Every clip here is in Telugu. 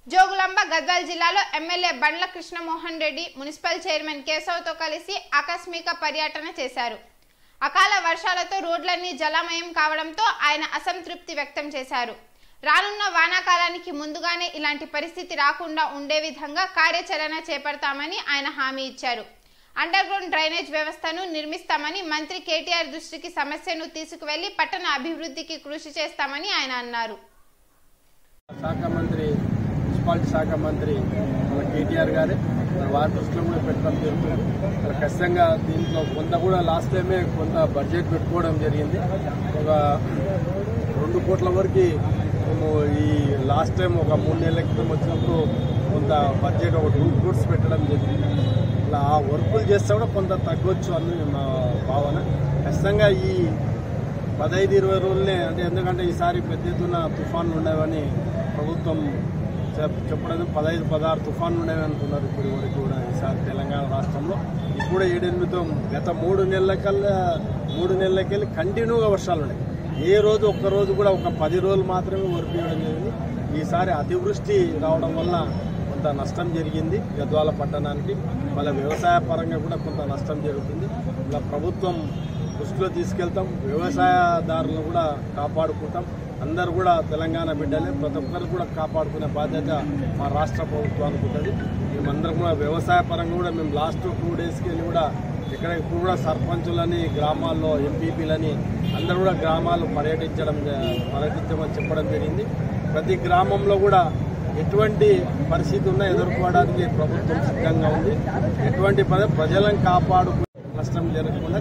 జోగులాంబ గద్వాల్ జిల్లాలో MLA Bandla Krishnamohan Reddy municipal chairman కేశవ్తో కలిసి ఆకస్మిక పర్యటన చేశారు అకాల వర్షాలతో రోడ్లన్నీ జలమయం కావడంతో ఆయన అసంతృప్తి వ్యక్తం చేశారు రానున్న వానాకాలానికి ముందుగానే ఇలాంటి పరిస్థితి రాకుండా ఉండే విధంగా కార్యాచరణ చేపడతామని ఆయన హామీ ఇచ్చారు అండర్ గ్రౌండ్ డ్రైనేజ్ వ్యవస్థను నిర్మిస్తామని మంత్రి కేటీఆర్ దృష్టికి సమస్యను తీసుకువెళ్లి పట్టణ అభివృద్ధికి కృషి చేస్తామని ఆయన అన్నారు శాఖ మంత్రి మున్సిపాలిటీ శాఖ మంత్రి మన కేటీఆర్ గారే మన వారి దృష్టిలో కూడా పెట్టడం జరుగుతుంది మరి ఖచ్చితంగా దీంట్లో కొంత కూడా లాస్ట్ టైమే కొంత బడ్జెట్ పెట్టుకోవడం జరిగింది ఒక రెండు కోట్ల వరకు మేము ఈ లాస్ట్ టైం ఒక మూడు నెలల క్రితం వచ్చినప్పుడు కొంత బడ్జెట్ ఒక టూ క్రోర్స్ పెట్టడం జరిగింది ఇలా ఆ వర్కులు చేస్తే కూడా కొంత తగ్గొచ్చు అని మా భావన ఖచ్చితంగా ఈ పదహైదు ఇరవై రోజులనే అంటే ఎందుకంటే ఈసారి పెద్ద ఎత్తున తుఫాన్లు ఉండేవని ప్రభుత్వం చెప్- చెప్పడం పదహైదు పదహారు తుఫాన్లు ఉండేవి అనుకున్నారు ఇప్పుడు వరకు కూడా ఈసారి తెలంగాణ రాష్ట్రంలో ఇప్పుడు ఏడెనిమిది గత మూడు నెలల కల్లా మూడు నెలలకెళ్ళి కంటిన్యూగా వర్షాలు ఉన్నాయి ఏ రోజు ఒక్క రోజు కూడా ఒక పది రోజులు మాత్రమే వర్క్ చేయడం జరిగింది ఈసారి అతివృష్టి రావడం వల్ల కొంత నష్టం జరిగింది గద్వాల పట్టణానికి వాళ్ళ వ్యవసాయ పరంగా కూడా కొంత నష్టం జరుగుతుంది ఇలా ప్రభుత్వం దృష్టిలో తీసుకెళ్తాం వ్యవసాయదారులను కూడా కాపాడుకుంటాం అందరూ కూడా తెలంగాణ బిడ్డలే ప్రతి ఒక్కరు కూడా కాపాడుకునే బాధ్యత మా రాష్ట్ర ప్రభుత్వానికి ఉంటుంది మేమందరం కూడా వ్యవసాయ పరంగా కూడా మేము లాస్ట్ టూ డేస్కి వెళ్ళి కూడా ఇక్కడ కూడా సర్పంచులని గ్రామాల్లో ఎంపీపీలని అందరూ కూడా గ్రామాలు పర్యటించడం జ- పర్యటించమని చెప్పడం జరిగింది ప్రతి గ్రామంలో కూడా ఎటువంటి పరిస్థితి ఉన్నా ఎదుర్కోవడానికి ప్రభుత్వం సిద్ధంగా ఉంది ఎటువంటి పద ప్రజలను కాపాడుకునే నష్టం జరగకుండా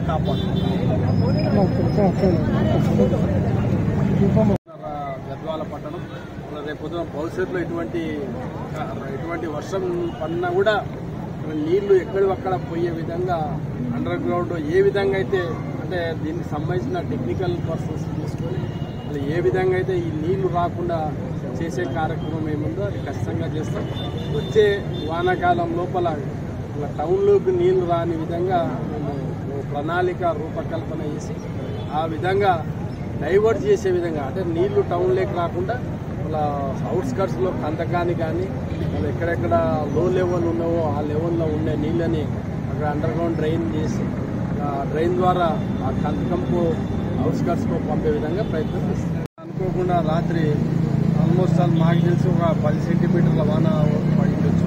కాపాడుకుంటాం గద్వాల పట్టణం మన రేపు పొద్దున భవిష్యత్తులో ఎటువంటి ఎటువంటి వర్షం పడినా కూడా నీళ్లు ఎక్కడివక్కడ పోయే విధంగా అండర్ గ్రౌండ్ ఏ విధంగా అయితే అంటే దీనికి సంబంధించిన టెక్నికల్ పర్సన్స్ తీసుకొని అది ఏ విధంగా అయితే ఈ నీళ్లు రాకుండా చేసే కార్యక్రమం ఏముందో అది ఖచ్చితంగా చేస్తాం వచ్చే వానాకాలం లోపల ఇలా టౌన్లోకి నీళ్లు రాని విధంగా మేము ఓ ప్రణాళిక రూపకల్పన చేసి ఆ విధంగా డైవర్ట్ చేసే విధంగా అంటే నీళ్లు టౌన్లోకి రాకుండా అలా అవుట్స్కట్స్లో కందకాని కానీ వాళ్ళు ఎక్కడెక్కడ లో లెవెల్ ఉన్నావో ఆ లెవెల్లో ఉండే నీళ్ళని అక్కడ అండర్ గ్రౌండ్ డ్రైన్ చేసి ఆ డ్రైన్ ద్వారా ఆ కందకంపు అవుట్స్కట్స్కు పంపే విధంగా ప్రయత్నం చేస్తాం అనుకోకుండా రాత్రి ఆల్మోస్ట్ ఆల్ మాకు తెలిసి ఒక పది సెంటీమీటర్ల వాన పడి ఉండొచ్చు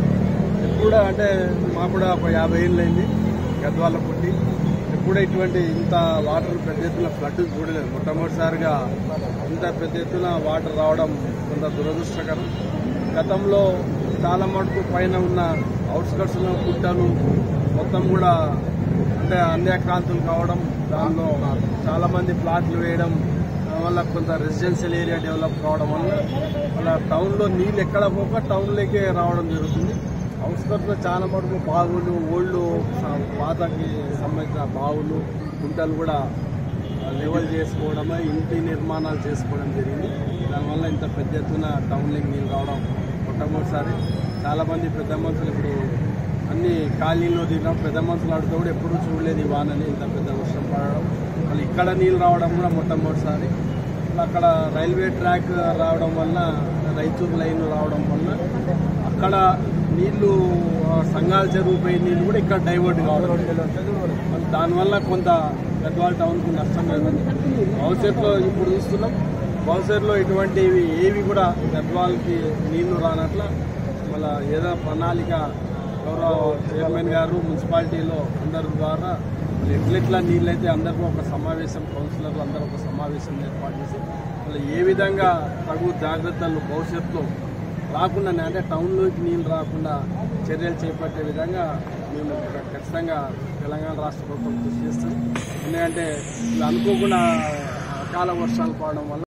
ఎప్పుడు అంటే మాకు కూడా ఒక యాభై ఏళ్ళు అయింది గద్వాల పుట్టి ఎప్పుడు ఇటువంటి ఇంత వాటర్ పెద్ద ఎత్తున ఫ్లడ్ చూడలేదు మొట్టమొదటిసారిగా ఇంత పెద్ద ఎత్తున వాటర్ రావడం కొంత దురదృష్టకరం గతంలో చాలా మటుకు పైన ఉన్న అవుట్స్కట్స్లో గుట్టలు మొత్తం కూడా అంటే అన్యక్రాంతులు కావడం దానిలో చాలా మంది ప్లాట్లు వేయడం వల్ల కొంత రెసిడెన్షియల్ ఏరియా డెవలప్ కావడం వల్ల వాళ్ళ టౌన్లో నీళ్ళు ఎక్కడ పోక టౌన్లోకే రావడం జరుగుతుంది అవుట్స్కట్స్లో చాలా మటుకు బావులు ఓల్డ్ పాతకి సంబంధించిన బావులు గుంటలు కూడా లెవెల్ చేసుకోవడం ఇంటి నిర్మాణాలు చేసుకోవడం జరిగింది దానివల్ల ఇంత పెద్ద ఎత్తున టౌన్లోకి నీళ్ళు రావడం మొట్టమొదటిసారి చాలామంది పెద్ద మనుషులు ఇప్పుడు అన్ని కాలనీలో దిగడం పెద్ద మనుషులు ఆడుతూ కూడా ఎప్పుడూ చూడలేదు ఈ వానని ఇంత పెద్ద వర్షం పడడం మళ్ళీ ఇక్కడ నీళ్ళు రావడం కూడా మొట్టమొదటిసారి మళ్ళీ అక్కడ రైల్వే ట్రాక్ రావడం వల్ల రైతూరు లైన్ రావడం వల్ల అక్కడ నీళ్లు ఆ, సంఘాల చెరువు పోయే నీళ్ళు కూడా ఇక్కడ డైవర్ట్ కావడం మళ్ళీ దానివల్ల కొంత గద్వాల టౌన్కు నష్టం జరిగింది భవిష్యత్తులో ఇప్పుడు చూస్తున్నాం భవిష్యత్తులో ఇటువంటివి ఏవి కూడా గద్వాల్కి నీళ్లు రానట్ల మళ్ళీ ఏదో ప్రణాళిక గౌరవ చైర్మన్ గారు మున్సిపాలిటీలో అందరి ద్వారా మళ్ళీ ఎట్లెట్లా నీళ్ళైతే అందరికీ ఒక సమావేశం కౌన్సిలర్లు అందరూ ఒక సమావేశం ఏర్పాటు చేసి మళ్ళీ ఏ విధంగా తగు జాగ్రత్తలు భవిష్యత్తులో రాకుండా అంటే టౌన్లోకి నీళ్ళు రాకుండా చర్యలు చేపట్టే విధంగా మేము ఖచ్చితంగా తెలంగాణ రాష్ట్ర ప్రభుత్వం కృషి చేస్తాం ఎందుకంటే ఇలా అనుకోకుండా అకాల వర్షాలు పడడం వల్ల